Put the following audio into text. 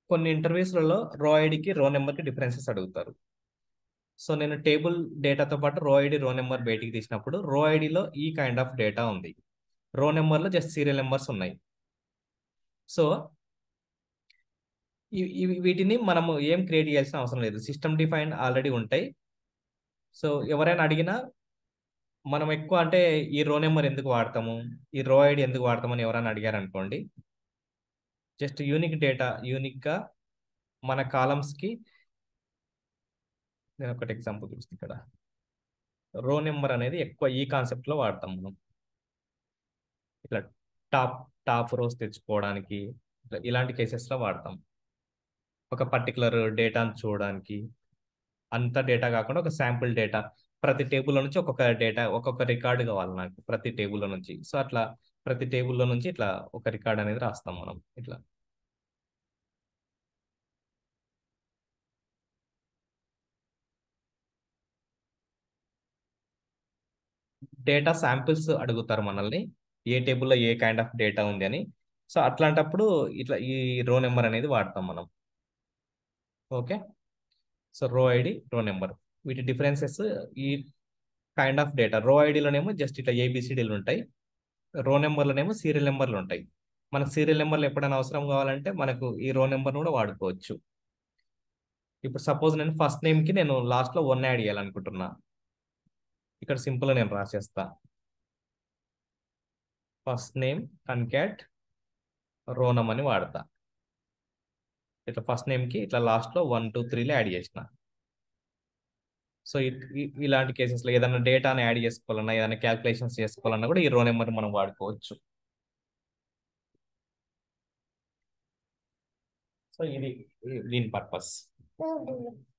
కొన్ని ఇంటర్వ్యూస్లలో రో ఐడికి రో నెంబర్కి డిఫరెన్సెస్ అడుగుతారు సో నేను టేబుల్ డేటాతో పాటు రో ఐడి రో నెంబర్ బయటికి తీసినప్పుడు రో ఐడిలో ఈ కైండ్ ఆఫ్ డేటా ఉంది రో నెంబర్లో జస్ట్ సీరియల్ నెంబర్స్ ఉన్నాయి సో ఇవి- ఇవి- వీటిని మనము ఏం క్రియేట్ చేయాల్సిన అవసరం లేదు సిస్టమ్ డిఫైన్ ఆల్రెడీ ఉంటాయి సో ఎవరైనా అడిగినా మనం ఎక్కువ అంటే ఈ రో నెంబర్ ఎందుకు వాడతాము ఈ రో ఐడి ఎందుకు వాడతామని ఎవరైనా అడిగారు అనుకోండి జస్ట్ యూనిక్ డేటా యూనిక్గా మన కాలమ్స్కి నేను ఒకటి ఎగ్జాంపుల్ చూస్తే ఇక్కడ రో నెంబర్ అనేది ఎక్కువ ఈ కాన్సెప్ట్లో వాడతాం మనం ఇట్లా టాప్ టాప్ రోస్ తెచ్చుకోవడానికి ఇట్లా ఇలాంటి కేసెస్లో వాడతాం ఒక పర్టికులర్ డేటాను చూడడానికి అంత డేటా కాకుండా ఒక శాంపుల్ డేటా ప్రతి టేబుల్లో నుంచి ఒక్కొక్క డేటా ఒక్కొక్క రికార్డు కావాలి నాకు ప్రతి టేబుల్లో నుంచి సో అట్లా ప్రతి టేబుల్లో నుంచి ఇట్లా ఒక రికార్డ్ అనేది రాస్తాం మనం ఇట్లా డేటా శాంపిల్స్ అడుగుతారు మనల్ని ఏ టేబుల్లో ఏ కైండ్ ఆఫ్ డేటా ఉంది అని సో అట్లాంటప్పుడు ఇట్లా ఈ రో నెంబర్ అనేది వాడతాం మనం okay so row ID row number వీటి డిఫరెన్సెస్ ఈ కైండ్ ఆఫ్ డేటా రో ఐడిలోనేమో జస్ట్ ఇట్లా ఏబిసిడీలు ఉంటాయి రో నెంబర్లోనేమో సీరియల్ నెంబర్లు ఉంటాయి మనకు సీరియల్ నెంబర్లు ఎప్పుడైనా అవసరం కావాలంటే మనకు ఈ రో నెంబర్ కూడా వాడుకోవచ్చు ఇప్పుడు సపోజ్ నేను ఫస్ట్ నేమ్కి నేను లాస్ట్లో వన్ యాడ్ చేయాలనుకుంటున్నా ఇక్కడ సింపుల్గా నేను రాసేస్తా ఫస్ట్ నేమ్ కన్కాట్ రోనమ్ అని వాడతా ఇట్లా ఫస్ట్ నేమ్కి ఇట్లా లాస్ట్లో వన్ టూ త్రీలో యాడ్ చేసిన సో ఇలాంటి కేసెస్లో ఏదైనా డేటాని యాడ్ చేసుకోవాలన్నా ఏదైనా క్యాల్కులేషన్స్ చేసుకోవాలన్నా కూడా ఈ రో నెంబర్ మనం వాడుకోవచ్చు సో ఇది దీని పర్పస్